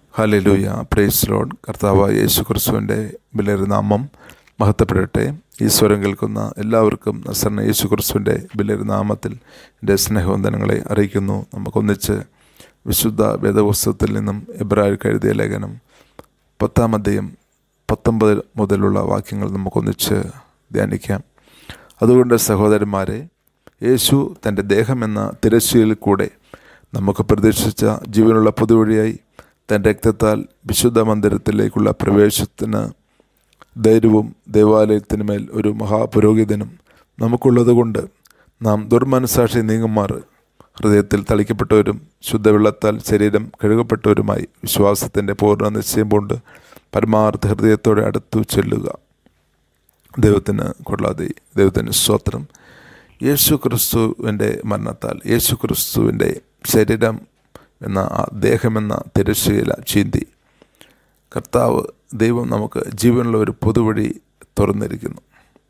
hallelujah praise load കർത്താവായ യേശു ക്രിസ്തുവിൻ്റെ വിലയേറിയ നാമം മഹത്വപ്പെടട്ടെ ഈ സ്വരം കേൾക്കുന്ന എല്ലാവർക്കും നസറിന യേശു ക്രിസ്തുവിൻ്റെ വിലയേറിയ നാമത്തിൽ എൻ്റെ സ്നേഹവന്ദനങ്ങളെ അറിയിക്കുന്നു നമുക്കൊന്നിച്ച് വിശുദ്ധ വേദപുസ്തകത്തിൽ നിന്നും എബ്രാഹിക്ക് എഴുതിയ ലേഖനം പത്താം അധ്യയം പത്തൊമ്പത് മുതലുള്ള വാക്യങ്ങൾ നമുക്കൊന്നിച്ച് ധ്യാനിക്കാം അതുകൊണ്ട് സഹോദരന്മാരെ യേശു തൻ്റെ ദേഹമെന്ന തിരശ്ശീലിൽ കൂടെ നമുക്ക് പ്രതീക്ഷിച്ച ജീവനുള്ള പുതുവഴിയായി തൻ്റെ രക്തത്താൽ വിശുദ്ധ മന്ദിരത്തിലേക്കുള്ള പ്രവേശത്തിന് ധൈര്യവും ദേവാലയത്തിനുമേൽ ഒരു മഹാപുരോഹിതനും നമുക്കുള്ളതുകൊണ്ട് നാം ദുർമനസാക്ഷി നീങ്ങുമാറ് ഹൃദയത്തിൽ തളിക്കപ്പെട്ടവരും ശുദ്ധവെള്ളത്താൽ ശരീരം കഴുകപ്പെട്ടവരുമായി വിശ്വാസത്തിൻ്റെ പൂർണ്ണ നിശ്ചയം കൊണ്ട് പരമാർത്ഥ ഹൃദയത്തോടെ അടുത്തു ചെല്ലുക ദൈവത്തിന് കൊള്ളാതെ ദൈവത്തിന് സ്തോത്രം യേശു ക്രിസ്തുവിൻ്റെ മരണത്താൽ യേശു ക്രിസ്തുവിൻ്റെ ശരീരം എന്ന ആ ദേഹമെന്ന തിരശ്ശീല ചീന്തി കർത്താവ് ദൈവം നമുക്ക് ജീവനുള്ള ഒരു പൊതുവഴി തുറന്നിരിക്കുന്നു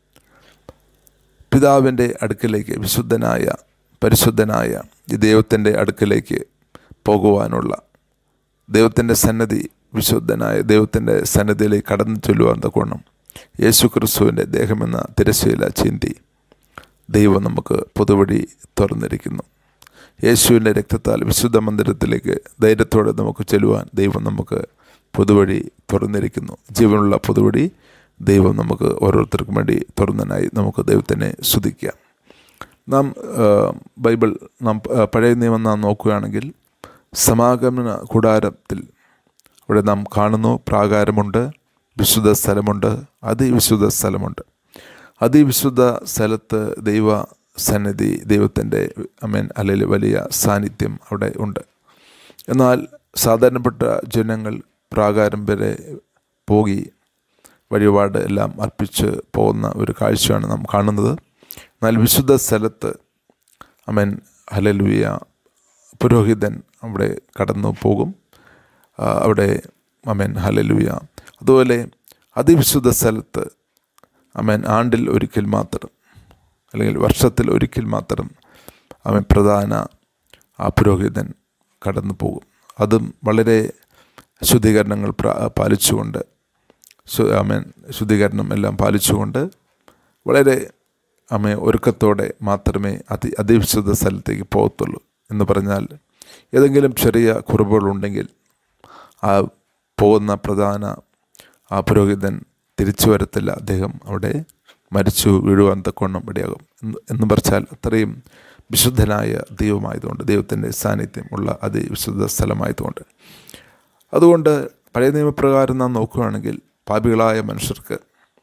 പിതാവിൻ്റെ അടുക്കിലേക്ക് വിശുദ്ധനായ പരിശുദ്ധനായ ഈ ദൈവത്തിൻ്റെ അടുക്കിലേക്ക് പോകുവാനുള്ള ദൈവത്തിൻ്റെ സന്നദ്ധി വിശുദ്ധനായ ദൈവത്തിൻ്റെ സന്നദ്ധിയിലേക്ക് കടന്നു ചൊല്ലുവാൻ തക്കോണം യേശു ക്രിസ്തുവിൻ്റെ ദേഹമെന്ന തിരശ്ശീല ചീന്തി ദൈവം നമുക്ക് പൊതുവഴി തുറന്നിരിക്കുന്നു യേശുവിൻ്റെ രക്തത്താൽ വിശുദ്ധ മന്ദിരത്തിലേക്ക് ധൈര്യത്തോടെ നമുക്ക് ചെല്ലുവാൻ ദൈവം നമുക്ക് പൊതുവഴി തുറന്നിരിക്കുന്നു ജീവനുള്ള പൊതുവഴി ദൈവം നമുക്ക് ഓരോരുത്തർക്കും വേണ്ടി തുറന്നനായി നമുക്ക് ദൈവത്തിനെ സ്തുതിക്കാം നാം ബൈബിൾ നാം പഴയ നിയമം നാം നോക്കുകയാണെങ്കിൽ സമാഗമന കൂടാരത്തിൽ അവിടെ നാം കാണുന്നു പ്രാകാരമുണ്ട് വിശുദ്ധ സ്ഥലമുണ്ട് അതിവിശുദ്ധ സ്ഥലമുണ്ട് അതിവിശുദ്ധ സ്ഥലത്ത് ദൈവ സന്നിധി ദൈവത്തിൻ്റെ അമേൻ അല്ലെങ്കിൽ വലിയ സാന്നിധ്യം അവിടെ ഉണ്ട് എന്നാൽ സാധാരണപ്പെട്ട ജനങ്ങൾ പ്രാകാരം വരെ പോയി വഴിപാട് എല്ലാം അർപ്പിച്ച് പോകുന്ന ഒരു കാഴ്ചയാണ് നാം കാണുന്നത് എന്നാൽ വിശുദ്ധ സ്ഥലത്ത് അമേൻ ഹലലുവിയ പുരോഹിതൻ അവിടെ കടന്നു പോകും അവിടെ അമേൻ ഹലലുവിയ അതുപോലെ അതിവിശുദ്ധ സ്ഥലത്ത് അമേൻ ആണ്ടിൽ ഒരിക്കൽ മാത്രം അല്ലെങ്കിൽ വർഷത്തിൽ ഒരിക്കൽ മാത്രം അവൻ പ്രധാന ആ പുരോഹിതൻ കടന്നു പോകും അതും വളരെ ശുദ്ധീകരണങ്ങൾ പാലിച്ചുകൊണ്ട് അമേൻ ശുദ്ധീകരണം എല്ലാം പാലിച്ചുകൊണ്ട് വളരെ അമ്മ ഒരുക്കത്തോടെ മാത്രമേ അതി അതിവിശുദ്ധ സ്ഥലത്തേക്ക് പോകത്തുള്ളൂ എന്ന് പറഞ്ഞാൽ ഏതെങ്കിലും ചെറിയ കുറവുകളുണ്ടെങ്കിൽ ആ പോകുന്ന പ്രധാന ആ പുരോഹിതൻ തിരിച്ചു വരത്തില്ല അദ്ദേഹം അവിടെ മരിച്ചു വീഴുവാൻ തക്കോണം ഇടയാകും എന്ന് പറഞ്ഞാൽ അത്രയും വിശുദ്ധനായ ദൈവമായതുകൊണ്ട് ദൈവത്തിൻ്റെ സാന്നിധ്യം ഉള്ള അതിവിശുദ്ധ സ്ഥലമായതുകൊണ്ട് അതുകൊണ്ട് പഴയ നിയമപ്രകാരം നാം നോക്കുകയാണെങ്കിൽ പാപികളായ മനുഷ്യർക്ക്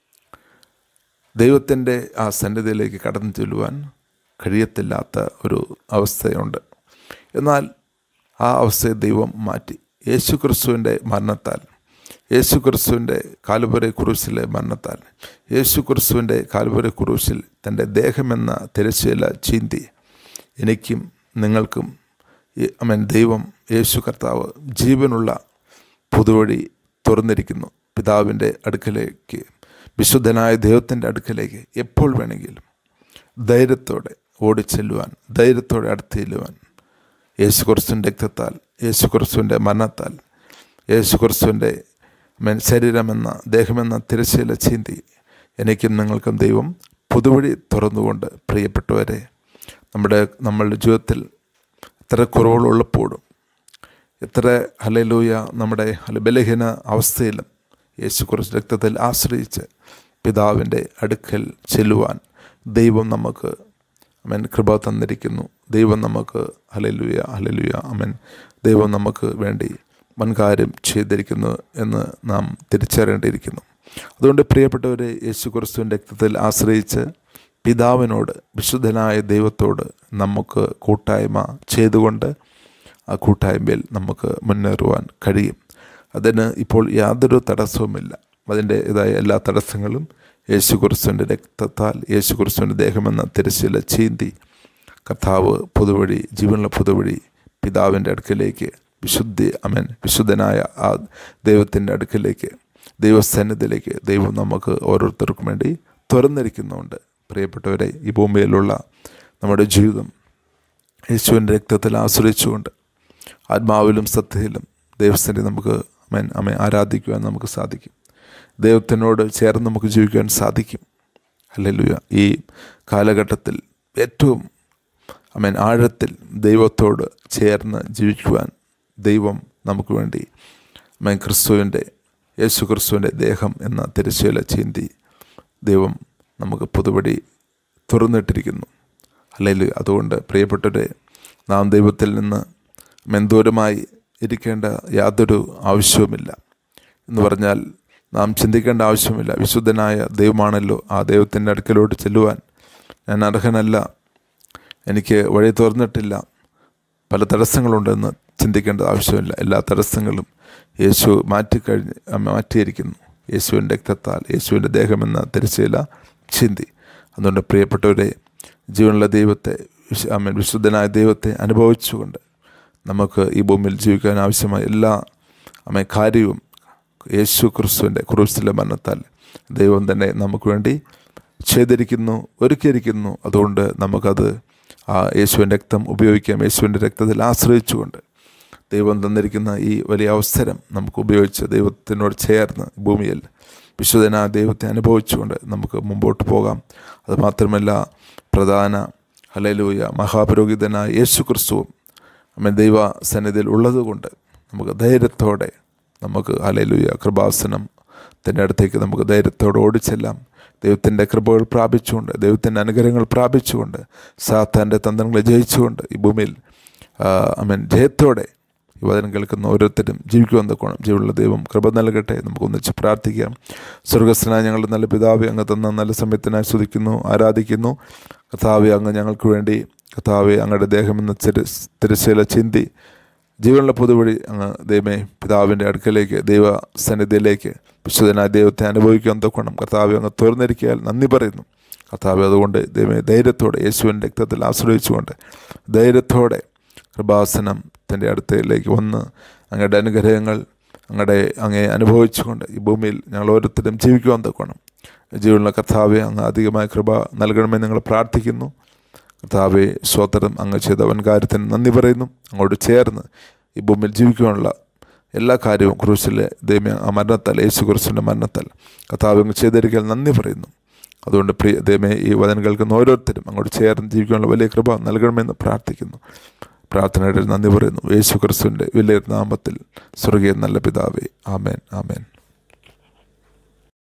ദൈവത്തിൻ്റെ ആ സന്നിധിയിലേക്ക് കടന്നു ചെല്ലുവാൻ കഴിയത്തില്ലാത്ത ഒരു അവസ്ഥയുണ്ട് എന്നാൽ ആ അവസ്ഥയെ ദൈവം മാറ്റി യേശു ക്രിസ്തുവിൻ്റെ മരണത്താൽ യേശു ക്രിസ്തുവിൻ്റെ കാലുപുര കുരിശിലെ മരണത്താൽ യേശു ക്രിസ്തുവിൻ്റെ കാലുപുര കുരിശിൽ തൻ്റെ ദേഹമെന്ന തിരശ്ശീല ചീന്തി എനിക്കും നിങ്ങൾക്കും അമൻ ദൈവം യേശു കർത്താവ് ജീവനുള്ള പുതുവഴി തുറന്നിരിക്കുന്നു പിതാവിൻ്റെ അടുക്കലേക്ക് വിശുദ്ധനായ ദൈവത്തിൻ്റെ അടുക്കലേക്ക് എപ്പോൾ വേണമെങ്കിലും ധൈര്യത്തോടെ ഓടിച്ചെല്ലുവാൻ ധൈര്യത്തോടെ അടുത്ത് ചെല്ലുവാൻ യേശു ക്രിസ്തുവിൻ്റെ രക്തത്താൽ യേശു ക്രിസ്തുവിൻ്റെ മരണത്താൽ യേശു ക്രിസ്തുവിൻ്റെ മെൻ ശരീരമെന്ന ദേഹമെന്ന തിരശ്ശീല ചീന്തി എനിക്കും നിങ്ങൾക്കും ദൈവം പുതുവഴി തുറന്നുകൊണ്ട് പ്രിയപ്പെട്ടവരെ നമ്മുടെ നമ്മളുടെ ജീവിതത്തിൽ എത്ര കുറവുകളുള്ളപ്പോഴും എത്ര ഹലലൂയ നമ്മുടെ ബലഹീന അവസ്ഥയിലും യേശു കുറച്ച് രക്തത്തിൽ ആശ്രയിച്ച് പിതാവിൻ്റെ അടുക്കൽ ചെല്ലുവാൻ ദൈവം നമുക്ക് അമൻ കൃപ തന്നിരിക്കുന്നു ദൈവം നമുക്ക് ഹലലുയ ഹലലുയ അമൻ ദൈവം നമുക്ക് വേണ്ടി വൻകാര്യം ചെയ്തിരിക്കുന്നു എന്ന് നാം തിരിച്ചറിയേണ്ടിയിരിക്കുന്നു അതുകൊണ്ട് പ്രിയപ്പെട്ടവരെ യേശു ക്രിസ്തുവിൻ്റെ രക്തത്തിൽ ആശ്രയിച്ച് പിതാവിനോട് വിശുദ്ധനായ ദൈവത്തോട് നമുക്ക് കൂട്ടായ്മ ചെയ്തുകൊണ്ട് ആ കൂട്ടായ്മയിൽ നമുക്ക് മുന്നേറുവാൻ കഴിയും അതിന് ഇപ്പോൾ യാതൊരു തടസ്സവുമില്ല അതിൻ്റെ ഇതായ എല്ലാ തടസ്സങ്ങളും യേശു ക്രിസ്തുവിൻ്റെ രക്തത്താൽ യേശു ക്രിസ്തുവിൻ്റെ ദേഹമെന്ന തിരശ്ശീല ചീന്തി കർത്താവ് പുതുവഴി ജീവനുള്ള പുതുവഴി പിതാവിൻ്റെ അടുക്കിലേക്ക് വിശുദ്ധി അമൻ വിശുദ്ധനായ ആ ദൈവത്തിൻ്റെ അടുക്കിലേക്ക് ദൈവസന്നിധിയിലേക്ക് ദൈവം നമുക്ക് ഓരോരുത്തർക്കും വേണ്ടി തുറന്നിരിക്കുന്നുണ്ട് പ്രിയപ്പെട്ടവരെ ഈ ഭൂമിയിലുള്ള നമ്മുടെ ജീവിതം യേശുവിൻ്റെ രക്തത്തിൽ ആശ്രയിച്ചുകൊണ്ട് ആത്മാവിലും സത്യയിലും ദൈവസ്ഥനെ നമുക്ക് അമേൻ അമ്മ ആരാധിക്കുവാൻ നമുക്ക് സാധിക്കും ദൈവത്തിനോട് ചേർന്ന് നമുക്ക് ജീവിക്കുവാൻ സാധിക്കും അല്ലെല്ലുയ ഈ കാലഘട്ടത്തിൽ ഏറ്റവും അമേൻ ആഴത്തിൽ ദൈവത്തോട് ചേർന്ന് ജീവിക്കുവാൻ ദൈവം നമുക്ക് വേണ്ടി അമേൻ ക്രിസ്തുവിൻ്റെ യേശു ക്രിസ്തുവിൻ്റെ ദേഹം എന്ന തിരശ്ശീല ചീന്തി ദൈവം നമുക്ക് പുതുപടി തുറന്നിട്ടിരിക്കുന്നു അല്ലെങ്കിൽ അതുകൊണ്ട് പ്രിയപ്പെട്ടവരെ നാം ദൈവത്തിൽ നിന്ന് മെന്തൂരമായി ഇരിക്കേണ്ട യാതൊരു ആവശ്യവുമില്ല എന്ന് പറഞ്ഞാൽ നാം ചിന്തിക്കേണ്ട ആവശ്യമില്ല വിശുദ്ധനായ ദൈവമാണല്ലോ ആ ദൈവത്തിൻ്റെ അടുക്കലോട്ട് ചെല്ലുവാൻ ഞാൻ അർഹനല്ല എനിക്ക് വഴി തുറന്നിട്ടില്ല പല തടസ്സങ്ങളുണ്ടെന്ന് ചിന്തിക്കേണ്ട ആവശ്യമില്ല എല്ലാ തടസ്സങ്ങളും യേശു മാറ്റിക്കഴിഞ്ഞ് മാറ്റിയിരിക്കുന്നു യേശുവിൻ്റെ രക്തത്താൽ യേശുവിൻ്റെ ദേഹമെന്ന തിരശ്ശീല ചിന്തി അതുകൊണ്ട് പ്രിയപ്പെട്ടവരെ ജീവനുള്ള ദൈവത്തെ വിശ അമ്മ വിശുദ്ധനായ ദൈവത്തെ അനുഭവിച്ചുകൊണ്ട് നമുക്ക് ഈ ഭൂമിയിൽ ജീവിക്കാൻ ആവശ്യമായ എല്ലാ അമ്മ കാര്യവും യേശു ക്രിസ്തുവിൻ്റെ ക്രൂസിലെ മരണത്താൽ ദൈവം തന്നെ നമുക്ക് വേണ്ടി ചെയ്തിരിക്കുന്നു ഒരുക്കിയിരിക്കുന്നു അതുകൊണ്ട് നമുക്കത് ആ യേശുവിൻ്റെ രക്തം ഉപയോഗിക്കാം യേശുവിൻ്റെ രക്തത്തിൽ ആശ്രയിച്ചുകൊണ്ട് ദൈവം തന്നിരിക്കുന്ന ഈ വലിയ അവസരം നമുക്ക് ഉപയോഗിച്ച് ദൈവത്തിനോട് ചേർന്ന് ഭൂമിയിൽ വിശുദ്ധന ദൈവത്തെ അനുഭവിച്ചുകൊണ്ട് നമുക്ക് മുമ്പോട്ട് പോകാം അതുമാത്രമല്ല പ്രധാന ഹലലൂയ മഹാപുരോഹിതനായ യേശു ക്രിസ്തുവും അമ്മ ദൈവ സന്നിധിയിൽ ഉള്ളതുകൊണ്ട് നമുക്ക് ധൈര്യത്തോടെ നമുക്ക് ഹലലൂയ കൃപാസനം തൻ്റെ അടുത്തേക്ക് നമുക്ക് ധൈര്യത്തോടെ ഓടിച്ചെല്ലാം ദൈവത്തിൻ്റെ കൃപകൾ പ്രാപിച്ചുകൊണ്ട് ദൈവത്തിൻ്റെ അനുഗ്രഹങ്ങൾ പ്രാപിച്ചുകൊണ്ട് സാത്താൻ്റെ തന്ത്രങ്ങളെ ജയിച്ചുകൊണ്ട് ഈ ഭൂമിയിൽ അമ്മൻ ജയത്തോടെ ഈ വചനം കേൾക്കുന്ന ഓരോരുത്തരും ജീവിക്കുവാൻ തക്കോണം ജീവനുള്ള ദൈവം കൃപ നൽകട്ടെ നമുക്ക് ഒന്നിച്ച് പ്രാർത്ഥിക്കാം സ്വർഗസ്ഥനായ ഞങ്ങളുടെ നല്ല പിതാവ് അങ്ങ് തന്ന നല്ല സമയത്തിനായി സ്തുതിക്കുന്നു ആരാധിക്കുന്നു കഥാവെ അങ്ങ് ഞങ്ങൾക്ക് വേണ്ടി കഥാവെ അങ്ങയുടെ ദേഹമെന്ന തിര തിരശ്ശീല ചിന്തി ജീവനുള്ള പുതുവഴി അങ്ങ് ദൈവമേ പിതാവിൻ്റെ അടുക്കലേക്ക് ദൈവ സന്നിധിയിലേക്ക് വിശുദ്ധനായ ദൈവത്തെ അനുഭവിക്കാൻ തക്കണം കർത്താവ് അങ്ങ് തുറന്നിരിക്കാൻ നന്ദി പറയുന്നു കർത്താവ് അതുകൊണ്ട് ദൈവമേ ധൈര്യത്തോടെ യേശുവിൻ്റെ രക്തത്തിൽ ആശ്രയിച്ചുകൊണ്ട് ധൈര്യത്തോടെ കൃപാസനം തൻ്റെ അടുത്തേക്ക് വന്ന് അങ്ങയുടെ അനുഗ്രഹങ്ങൾ അങ്ങയുടെ അങ്ങേ അനുഭവിച്ചുകൊണ്ട് ഈ ഭൂമിയിൽ ഞങ്ങൾ ഓരോരുത്തരും ജീവിക്കുവാൻ തക്കണം ജീവനുള്ള കർത്താവെ അങ്ങ് അധികമായ കൃപ നൽകണമെന്ന് ഞങ്ങൾ പ്രാർത്ഥിക്കുന്നു കർത്താവെ സ്വതന്ത്രം അങ്ങ് ചെയ്ത വൻ കാര്യത്തിന് നന്ദി പറയുന്നു അങ്ങോട്ട് ചേർന്ന് ഈ ഭൂമിയിൽ ജീവിക്കുവാനുള്ള എല്ലാ കാര്യവും ക്രൂശിലെ ദൈവം ആ മരണത്താൽ യേശു ക്രിസ്തുവിൻ്റെ മരണത്താൽ കർത്താവ് അങ്ങ് ചെയ്തിരിക്കാൻ നന്ദി പറയുന്നു അതുകൊണ്ട് പ്രിയ ദൈവമേ ഈ വചനം കേൾക്കുന്ന ഓരോരുത്തരും അങ്ങോട്ട് ചേർന്ന് ജീവിക്കാനുള്ള വലിയ കൃപ നൽകണമെന്ന് പ്രാർത്ഥിക്കുന്നു പ്രാർത്ഥനയുടെ നന്ദി പറയുന്നു യേശു ക്രിസ്തുവിൻ്റെ വലിയ നാമത്തിൽ സ്വർഗീയ നല്ല പിതാവേ ആമേൻ ആമേൻ